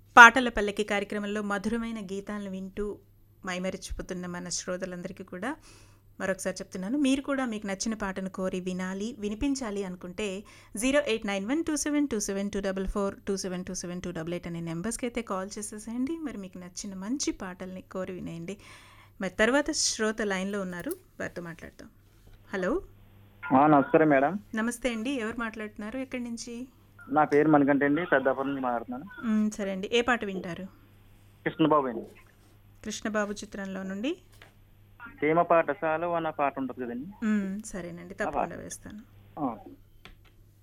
పాటల పల్లకి కార్యక్రమంలో మధురమైన గీతాలను వింటూ మైమరిచిపోతున్న మన శ్రోతలందరికీ కూడా మరొకసారి చెప్తున్నాను మీరు కూడా మీకు నచ్చిన పాటను కోరి వినాలి వినిపించాలి అనుకుంటే zero eight nine one two seven two seven two double four two seven two seven two double eight అనే నెంబర్స్కి అయితే కాల్ చేసేసేయండి మరి మీకు నచ్చిన మంచి పాటల్ని కోరి వినేయండి మరి తర్వాత శ్రోత లైన్లో ఉన్నారు వారితో మాట్లాడతాం హలో ఆ, నమస్కారం మేడం నమస్తే అండి ఎవరు మాట్లాడుతున్నారు ఎక్కడి నుంచి నా పేరు మణికంఠ అండి పెద్దాపురం నుంచి మాట్లాడుతున్నాను మ్, సరే అండి ఏ పాట వింటారు కృష్ణబాబు అండి కృష్ణబాబు చిత్రంలో నుండి తేమ పాఠశాల అన్న పాట ఉంటుంది కదండి మ్, సరేనండి తప్పకుండా వేస్తాను ఆ.